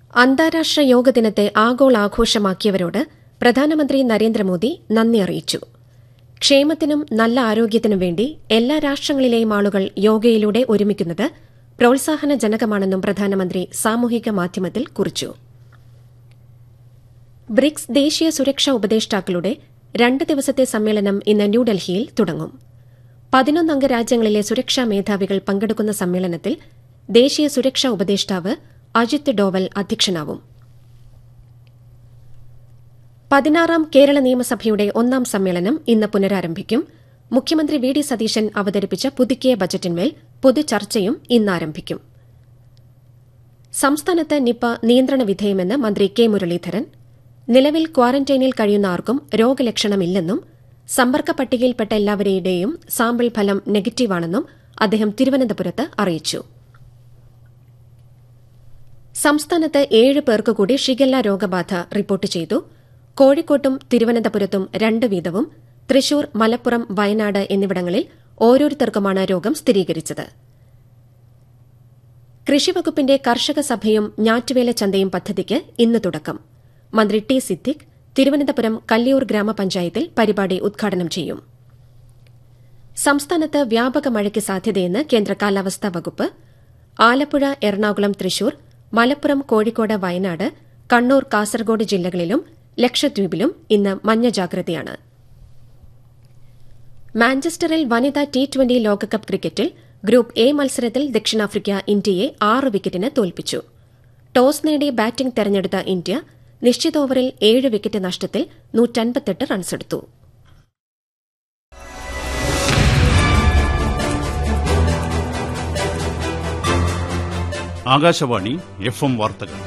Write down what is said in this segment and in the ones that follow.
അന്താരാഷ്ട്ര യോഗ ദിനത്തെ ആഗോളാഘോഷമാക്കിയവരോട് പ്രധാനമന്ത്രി നരേന്ദ്രമോദി നന്ദി അറിയിച്ചു ക്ഷേമത്തിനും നല്ല ആരോഗ്യത്തിനും വേണ്ടി എല്ലാ രാഷ്ട്രങ്ങളിലെയും ആളുകൾ യോഗയിലൂടെ ഒരുമിക്കുന്നത് പ്രോത്സാഹനജനകമാണെന്നും പ്രധാനമന്ത്രി സാമൂഹിക മാധ്യമത്തിൽ കുറിച്ചു ബ്രിക്സ് ദേശീയ സുരക്ഷാ ഉപദേഷ്ടാക്കളുടെ രണ്ട് ദിവസത്തെ സമ്മേളനം ഇന്ന് ന്യൂഡൽഹിയിൽ തുടങ്ങും പതിനൊന്നംഗ രാജ്യങ്ങളിലെ സുരക്ഷാ മേധാവികൾ പങ്കെടുക്കുന്ന സമ്മേളനത്തിൽ ദേശീയ സുരക്ഷാ ഉപദേഷ്ടാവ് അജിത് ഡോവൽ അധ്യക്ഷനാവും പതിനാറാം കേരള നിയമസഭയുടെ ഒന്നാം സമ്മേളനം ഇന്ന് പുനരാരംഭിക്കും മുഖ്യമന്ത്രി വി ഡി സതീശൻ അവതരിപ്പിച്ച പുതുക്കിയ ബജറ്റിന്മേൽ പൊതുചർച്ചയും ഇന്ന് ആരംഭിക്കും സംസ്ഥാനത്ത് നിപ നിയന്ത്രണ വിധേയമെന്ന് മന്ത്രി കെ മുരളീധരൻ നിലവിൽ ക്വാറന്റൈനിൽ കഴിയുന്ന ആർക്കും രോഗലക്ഷണമില്ലെന്നും സമ്പർക്ക പട്ടികയിൽപ്പെട്ട എല്ലാവരുടെയും സാമ്പിൾ ഫലം നെഗറ്റീവാണെന്നും അദ്ദേഹം തിരുവനന്തപുരത്ത് അറിയിച്ചു സംസ്ഥാനത്ത് ഏഴ് പേർക്ക് കൂടി ഷിഗല്ല രോഗബാധ റിപ്പോർട്ട് ചെയ്തു കോഴിക്കോട്ടും തിരുവനന്തപുരത്തും രണ്ട് വീതവും തൃശൂർ മലപ്പുറം വയനാട് എന്നിവിടങ്ങളിൽ ഓരോരുത്തർക്കുമാണ് രോഗം സ്ഥിരീകരിച്ചത് കൃഷിവകുപ്പിന്റെ കർഷക സഭയും ഞാറ്റുവേല ചന്തയും പദ്ധതിക്ക് ഇന്ന് തുടക്കം മന്ത്രി ടി സിദ്ദിഖ് തിരുവനന്തപുരം കല്ലിയൂർ ഗ്രാമപഞ്ചായത്തിൽ പരിപാടി ഉദ്ഘാടനം ചെയ്യും സംസ്ഥാനത്ത് വ്യാപക മഴയ്ക്ക് സാധ്യതയെന്ന് കേന്ദ്ര കാലാവസ്ഥാ വകുപ്പ് ആലപ്പുഴ എറണാകുളം തൃശൂർ മലപ്പുറം കോഴിക്കോട് വയനാട് കണ്ണൂർ കാസർഗോഡ് ജില്ലകളിലും ലക്ഷദ്വീപിലും ഇന്ന് മഞ്ഞ ജാഗ്രതയാണ് മാഞ്ചസ്റ്ററിൽ വനിതാ ടി ട്വന്റി ലോകകപ്പ് ക്രിക്കറ്റിൽ ഗ്രൂപ്പ് എ മത്സരത്തിൽ ദക്ഷിണാഫ്രിക്ക ഇന്ത്യയെ ആറ് വിക്കറ്റിന് തോൽപ്പിച്ചു ടോസ് നേടി ബാറ്റിംഗ് തെരഞ്ഞെടുത്ത ഇന്ത്യ നിശ്ചിത ഓവറിൽ ഏഴ് വിക്കറ്റ് നഷ്ടത്തിൽ നൂറ്റൻപത്തെട്ട് റൺസെടുത്തു ആകാശവാണി എഫ് എം വാർത്തകൾ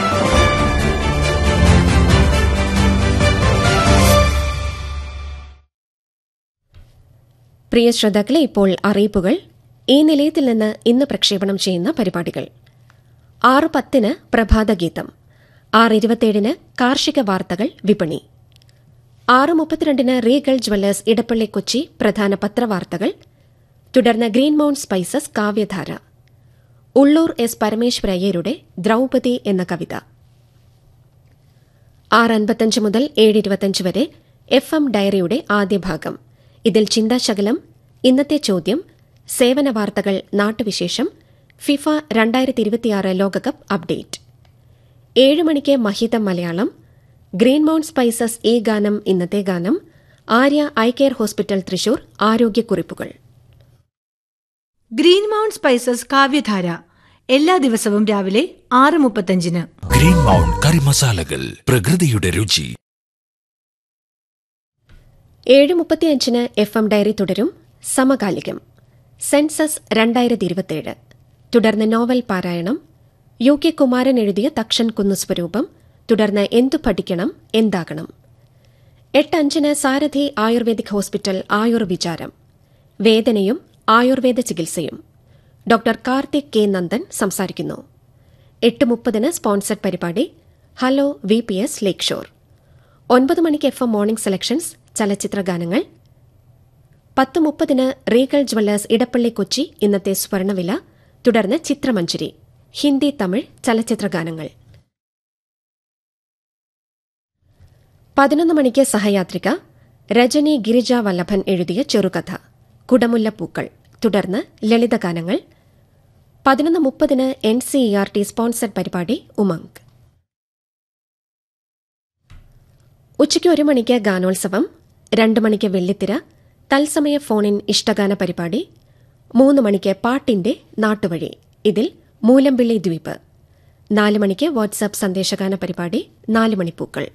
പ്രിയ ശ്രോതാക്കളെ ഇപ്പോൾ അറിയിപ്പുകൾ ഈ നിലയത്തിൽ നിന്ന് ഇന്ന് പ്രക്ഷേപണം ചെയ്യുന്ന പരിപാടികൾ ആറ് പത്തിന് പ്രഭാതഗീതം ആറ് ഇരുപത്തിയേഴിന് കാർഷിക വാർത്തകൾ വിപണി ആറ് മുപ്പത്തിരണ്ടിന് റീഗൾ ജ്വല്ലേഴ്സ് ഇടപ്പള്ളി കൊച്ചി പ്രധാന പത്രവാർത്തകൾ തുടർന്ന് green mount spices Kavyadhara Ulloor S Parameswara അയ്യരുടെ ദ്രൌപതി എന്ന കവിത ആറ് അൻപത്തഞ്ച് മുതൽ ഏഴ് ഇരുപത്തഞ്ച് വരെ എഫ് എം ഡയറിയുടെ ആദ്യ ഭാഗം ഇതിൽ ചിന്താശകലം ഇന്നത്തെ ചോദ്യം സേവന വാർത്തകൾ നാട്ടുവിശേഷം ഫിഫ രണ്ടായിരത്തി ഇരുപത്തിയാറ് ലോകകപ്പ് അപ്ഡേറ്റ് ഏഴ് മണിക്ക് മഹിതം മലയാളം ഗ്രീൻ മൌണ്ട് സ്പൈസസ് ഈ ഗാനം ഇന്നത്തെ ഗാനം Arya eye care hospital Thrissur ആരോഗ്യക്കുറിപ്പുകൾ ഗ്രീൻ മൗണ്ട് സ്പൈസസ് കാവ്യധാര എല്ലാ ദിവസവും രാവിലെ ആറ് മുപ്പത്തഞ്ചിന് ഗ്രീൻ മൗണ്ട് കറി മസാലകൾ പ്രകൃതിയുടെ രുചി ഏഴ് മുപ്പത്തിയഞ്ചിന് എഫ് എം ഡയറി തുടരും സമകാലികം സെൻസസ് രണ്ടായിരത്തി ഇരുപത്തിയേഴ് തുടർന്ന് നോവൽ പാരായണം യു കെ കുമാരൻ എഴുതിയ തക്ഷൻ കുന്നു സ്വരൂപം തുടർന്ന് എന്തു പഠിക്കണം എന്താകണം എട്ട് അഞ്ചിന് സാരഥി ആയുർവേദിക് ഹോസ്പിറ്റൽ ആയുർ വിചാരം വേദനയും ആയുർവേദ ചികിത്സയും ഡോക്ടർ കാർത്തിക് കെ നന്ദൻ സംസാരിക്കുന്നു എട്ട് മുപ്പതിന് സ്പോൺസർഡ് പരിപാടി hello V P S lake shore ഒൻപത് മണിക്ക് എഫ് എം മോർണിംഗ് സെലക്ഷൻസ് ചലച്ചിത്ര ഗാനങ്ങൾ പത്ത് മുപ്പതിന് റീഗൽ ജ്വല്ലേഴ്സ് ഇടപ്പള്ളി കൊച്ചി ഇന്നത്തെ സ്വർണവില തുടർന്ന് ചിത്രമഞ്ജരി ഹിന്ദി തമിഴ് ചലച്ചിത്ര ഗാനങ്ങൾ പതിനൊന്ന് മണിക്ക് സഹയാത്രിക രജനി ഗിരിജ വല്ലഭൻ എഴുതിയ ചെറുകഥ കുടമുല്ലപ്പൂക്കൾ തുടർന്ന് ലളിതഗാനങ്ങൾ പതിനൊന്ന് മുപ്പതിന് N C E R T sponsored പരിപാടി ഉമംഗ് ഉച്ചയ്ക്ക് ഒരു മണിക്ക് ഗാനോത്സവം രണ്ട് മണിക്ക് വെള്ളിത്തിര തത്സമയ ഫോണിൻ ഇഷ്ടഗാന പരിപാടി മൂന്ന് മണിക്ക് പാട്ടിന്റെ നാട്ടുവഴി ഇതിൽ മൂലമ്പിള്ളി ദ്വീപ് നാല് മണിക്ക് വാട്സാപ്പ് സന്ദേശഗാന പരിപാടി നാല് മണിപ്പൂക്കൾ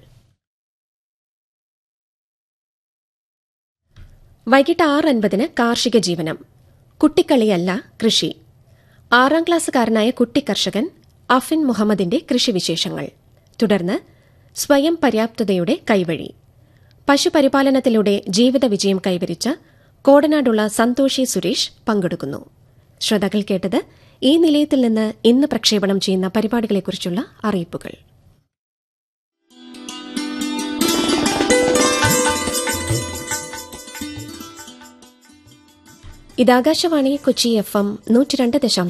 വൈകിട്ട് ആറ് അൻപതിന് കാർഷിക ജീവനം കുട്ടിക്കളിയല്ല കൃഷി ആറാം ക്ലാസ്സുകാരനായ കുട്ടി കർഷകൻ അഫിൻ മുഹമ്മദിന്റെ കൃഷിവിശേഷങ്ങൾ തുടർന്ന് സ്വയം പര്യാപ്തതയുടെ കൈവഴി പശുപരിപാലനത്തിലൂടെ ജീവിത വിജയം കൈവരിച്ച കോടനാടുള്ള സന്തോഷി സുരേഷ് പങ്കെടുക്കുന്നു ശ്രോതാക്കൾ കേട്ടത് ഈ നിലയത്തിൽ നിന്ന് ഇന്ന് പ്രക്ഷേപണം ചെയ്യുന്ന പരിപാടികളെക്കുറിച്ചുള്ള അറിയിപ്പുകൾ ഇത് ആകാശവാണി കൊച്ചി എഫ് എം നൂറ്റി രണ്ട് ദശാംശം